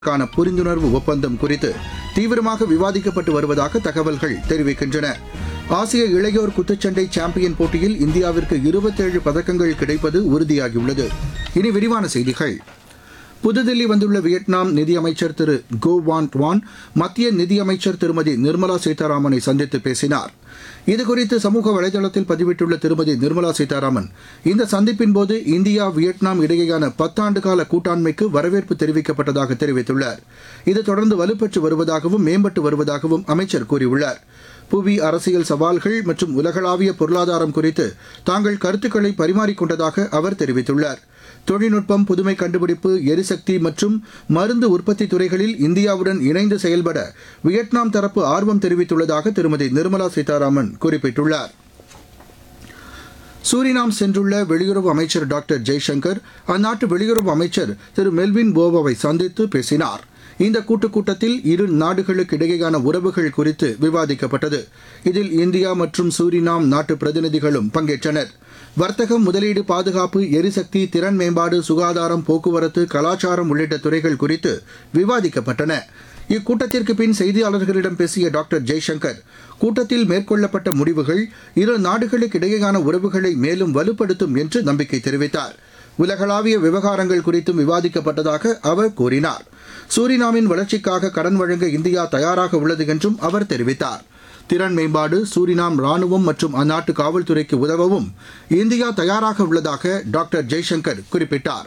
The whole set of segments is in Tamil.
க்கான புரிந்துணர்வு ஒப்பந்தம் குறித்து தீவிரமாக விவாதிக்கப்பட்டு வருவதாக தகவல்கள் தெரிவிக்கின்றன ஆசிய இளையோர் குத்துச்சண்டை சாம்பியன் போட்டியில் இந்தியாவிற்கு இருபத்தேழு பதக்கங்கள் கிடைப்பது உறுதியாகியுள்ளது இனி விரிவான செய்திகள் புதுதில்லி வந்துள்ள வியட்நாம் நிதியமைச்சர் திரு கோ வான் டுவான் மத்திய நிதியமைச்சர் திருமதி நிர்மலா சீதாராமனை சந்தித்து பேசினார் இதுகுறித்து சமூக வலைதளத்தில் பதிவிட்டுள்ள திருமதி நிர்மலா சீதாராமன் இந்த சந்திப்பின் போது இந்தியா வியட்நாம் இடையேயான பத்தாண்டு கால கூட்டாண்மைக்கு வரவேற்பு தெரிவிக்கப்பட்டதாக தெரிவித்துள்ளார் இது தொடர்ந்து வலுப்பெற்று வருவதாகவும் மேம்பட்டு வருவதாகவும் அமைச்சர் கூறியுள்ளார் புவி அரசியல் சவால்கள் மற்றும் உலகளாவிய பொருளாதாரம் குறித்து தாங்கள் கருத்துக்களை பரிமாறிக்கொண்டதாக அவர் தெரிவித்துள்ளார் தொழில்நுட்பம் புதுமை கண்டுபிடிப்பு எரிசக்தி மற்றும் மருந்து உற்பத்தி துறைகளில் இந்தியாவுடன் இணைந்து செயல்பட வியட்நாம் தரப்பு ஆர்வம் தெரிவித்துள்ளதாக திருமதி நிர்மலா சீதாராமன் குறிப்பிட்டுள்ளார் சூரினாம் சென்றுள்ள வெளியுறவு அமைச்சர் டாக்டர் ஜெய்சங்கர் அந்நாட்டு வெளியுறவு அமைச்சர் திரு மெல்வின் போவோவை சந்தித்து பேசினார் இந்த கூட்டுக் கூட்டத்தில் இரு நாடுகளுக்கு இடையேயான உறவுகள் குறித்து விவாதிக்கப்பட்டது இதில் இந்தியா மற்றும் சூரினாம் நாட்டு பிரதிநிதிகளும் பங்கேற்றனர் வர்த்தகம் முதலீடு பாதுகாப்பு எரிசக்தி திறன் மேம்பாடு சுகாதாரம் போக்குவரத்து கலாச்சாரம் உள்ளிட்ட துறைகள் குறித்து விவாதிக்கப்பட்டன இக்கூட்டத்திற்கு பின் செய்தியாளர்களிடம் பேசிய டாக்டர் ஜெய்சங்கர் கூட்டத்தில் மேற்கொள்ளப்பட்ட முடிவுகள் இரு நாடுகளுக்கு இடையேயான உறவுகளை மேலும் வலுப்படுத்தும் என்று நம்பிக்கை தெரிவித்தார் உலகளாவிய விவகாரங்கள் குறித்தும் விவாதிக்கப்பட்டதாக அவர் கூறினார் சூரினாமின் வளர்ச்சிக்காக கடன் வழங்க இந்தியா தயாராக உள்ளது என்றும் அவர் தெரிவித்தார் திறன் மேம்பாடு சூரினாம் ராணுவம் மற்றும் அந்நாட்டு காவல்துறைக்கு உதவவும் இந்தியா தயாராக உள்ளதாக டாக்டர் ஜெய்சங்கர் குறிப்பிட்டார்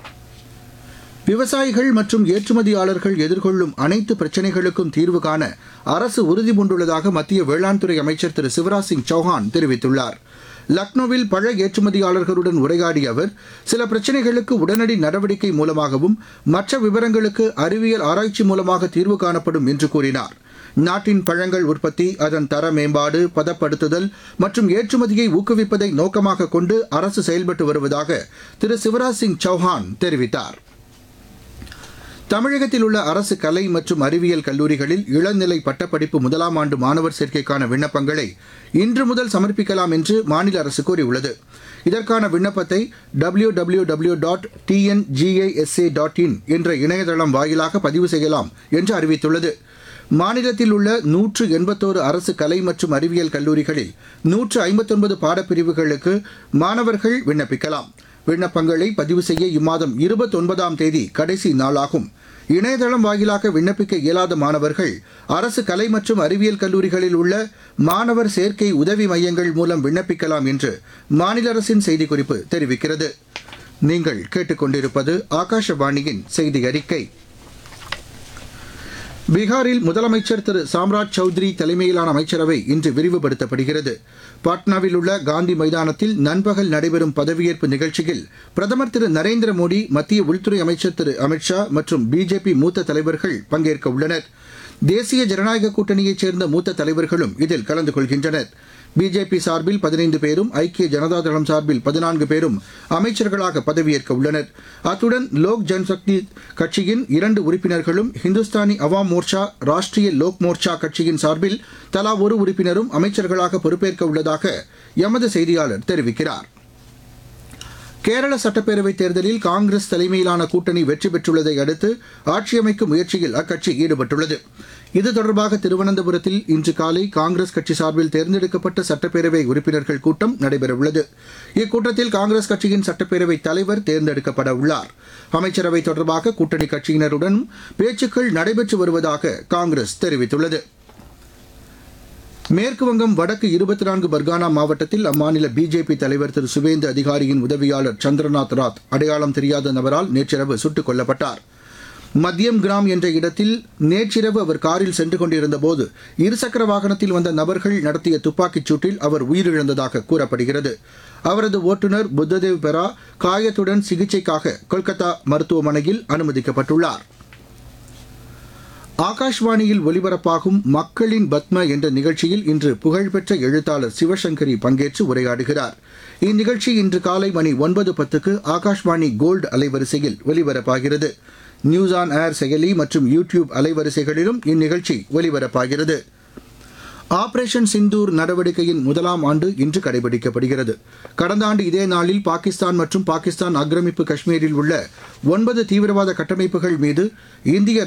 விவசாயிகள் மற்றும் ஏற்றுமதியாளர்கள் எதிர்கொள்ளும் அனைத்து பிரச்சினைகளுக்கும் தீர்வு காண அரசு உறுதிபூண்டுள்ளதாக மத்திய வேளாண் துறை அமைச்சர் திரு சிவராஜ் சிங் சௌஹான் தெரிவித்துள்ளார் லக்னோவில் பழ ஏற்றுமதியாளர்களுடன் உரையாடிய அவர் சில பிரச்சினைகளுக்கு உடனடி நடவடிக்கை மூலமாகவும் மற்ற விவரங்களுக்கு அறிவியல் ஆராய்ச்சி மூலமாக தீர்வு காணப்படும் என்று கூறினார் நாட்டின் பழங்கள் உற்பத்தி அதன் தர மேம்பாடு பதப்படுத்துதல் மற்றும் ஏற்றுமதியை ஊக்குவிப்பதை நோக்கமாக கொண்டு அரசு செயல்பட்டு வருவதாக திரு சிவராஜ் சிங் சௌஹான் தெரிவித்தார் தமிழகத்தில் உள்ள அரசு கலை மற்றும் அறிவியல் கல்லூரிகளில் இளநிலை பட்டப்படிப்பு முதலாம் ஆண்டு மாணவர் சேர்க்கைக்கான விண்ணப்பங்களை இன்று முதல் சமர்ப்பிக்கலாம் என்று மாநில அரசு கூறியுள்ளது இதற்கான விண்ணப்பத்தை W W W dot TNGISA dot in என்ற இணையதளம் வாயிலாக பதிவு செய்யலாம் என்று அறிவித்துள்ளது மாநிலத்தில் உள்ள நூற்று எண்பத்தோரு அரசு கலை மற்றும் அறிவியல் கல்லூரிகளில் நூற்று ஐம்பத்தொன்பது பாடப்பிரிவுகளுக்கு மாணவர்கள் விண்ணப்பிக்கலாம் விண்ணப்பங்களை பதிவு செய்ய இம்மாதம் இருபத்தொன்பதாம் தேதி கடைசி நாளாகும் இணையதளம் வாயிலாக விண்ணப்பிக்க இயலாத மாணவர்கள் அரசு கலை மற்றும் அறிவியல் கல்லூரிகளில் உள்ள மாணவர் சேர்க்கை உதவி மையங்கள் மூலம் விண்ணப்பிக்கலாம் என்று மாநில அரசின் செய்திக்குறிப்பு தெரிவிக்கிறது நீங்கள் கேட்டுக்கொண்டிருப்பது ஆகாஷவாணியின் செய்தி அறிக்கை பீகாரில் முதலமைச்சர் திரு சாம்ராஜ் சௌத்ரி தலைமையிலான அமைச்சரவை இன்று விரிவுபடுத்தப்படுகிறது பாட்னாவில் உள்ள காந்தி மைதானத்தில் நண்பகல் நடைபெறும் பதவியேற்பு நிகழ்ச்சியில் பிரதமர் திரு நரேந்திர மோடி மத்திய உள்துறை அமைச்சர் திரு அமித்ஷா மற்றும் பிஜேபி மூத்த தலைவர்கள் பங்கேற்க உள்ளனர் தேசிய ஜனநாயக கூட்டணியைச் சேர்ந்த மூத்த தலைவர்களும் இதில் கலந்து கொள்கின்றனர் பிஜேபி சார்பில் பதினைந்து பேரும் ஐக்கிய ஜனதாதளம் சார்பில் பதினான்கு பேரும் அமைச்சர்களாக பதவியேற்க உள்ளனர் அத்துடன் லோக் ஜன்சக்தி கட்சியின் இரண்டு உறுப்பினர்களும் ஹிந்துஸ்தானி அவாம் மோர்ச்சா ராஷ்டிரிய லோக் மோர்ச்சா கட்சியின் சார்பில் தலா ஒரு உறுப்பினரும் அமைச்சர்களாக பொறுப்பேற்க உள்ளதாக எமது செய்தியாளர் தெரிவிக்கிறார் கேரள சட்டப்பேரவைத் தேர்தலில் காங்கிரஸ் தலைமையிலான கூட்டணி வெற்றி பெற்றுள்ளதை அடுத்து ஆட்சியமைக்கும் முயற்சியில் அக்கட்சி ஈடுபட்டுள்ளது இது தொடர்பாக திருவனந்தபுரத்தில் இன்று காலை காங்கிரஸ் கட்சி சார்பில் தேர்ந்தெடுக்கப்பட்ட சட்டப்பேரவை உறுப்பினர்கள் கூட்டம் நடைபெறவுள்ளது இக்கூட்டத்தில் காங்கிரஸ் கட்சியின் சட்டப்பேரவை தலைவர் தேர்ந்தெடுக்கப்பட உள்ளார் அமைச்சரவை தொடர்பாக கூட்டணி கட்சியினருடன் பேச்சுக்கள் நடைபெற்று வருவதாக காங்கிரஸ் தெரிவித்துள்ளது மேற்குவங்கம் வடக்கு இருபத்தி நான்கு பர்கானா மாவட்டத்தில் அம்மாநில பிஜேபி தலைவர் திரு சுவேந்து அதிகாரியின் உதவியாளர் சந்திரநாத் ராத் அடையாளம் தெரியாத நபரால் நேற்றிரவு சுட்டுக் கொல்லப்பட்டார் மத்தியம் கிராம் என்ற இடத்தில் நேற்றிரவு அவர் காரில் சென்று கொண்டிருந்தபோது இருசக்கர வாகனத்தில் வந்த நபர்கள் நடத்திய துப்பாக்கிச் சூட்டில் அவர் உயிரிழந்ததாக கூறப்படுகிறது அவரது ஓட்டுநர் புத்ததேவ் பெரா காயத்துடன் சிகிச்சைக்காக கொல்கத்தா மருத்துவமனையில் அனுமதிக்கப்பட்டுள்ளார் ஆகாஷ்வாணியில் ஒலிபரப்பாகும் மக்களின் பத்ம என்ற நிகழ்ச்சியில் இன்று புகழ்பெற்ற எழுத்தாளர் சிவசங்கரி பங்கேற்று உரையாடுகிறார் இந்நிகழ்ச்சி இன்று காலை மணி ஒன்பது பத்துக்கு ஆகாஷ்வாணி கோல்டு அலைவரிசையில் ஒலிபரப்பாகிறது நியூஸ் ஆன் ஏர் செயலி மற்றும் யூ டியூப் அலைவரிசைகளிலும் இந்நிகழ்ச்சி ஒலிபரப்பாகிறது ஆபரேஷன் சிந்தூர் நடவடிக்கையின் முதலாம் ஆண்டு இன்று கடைபிடிக்கப்படுகிறது கடந்த ஆண்டு இதே நாளில் பாகிஸ்தான் மற்றும் பாகிஸ்தான் ஆக்கிரமிப்பு காஷ்மீரில் உள்ள ஒன்பது தீவிரவாத கட்டமைப்புகள் மீது இந்திய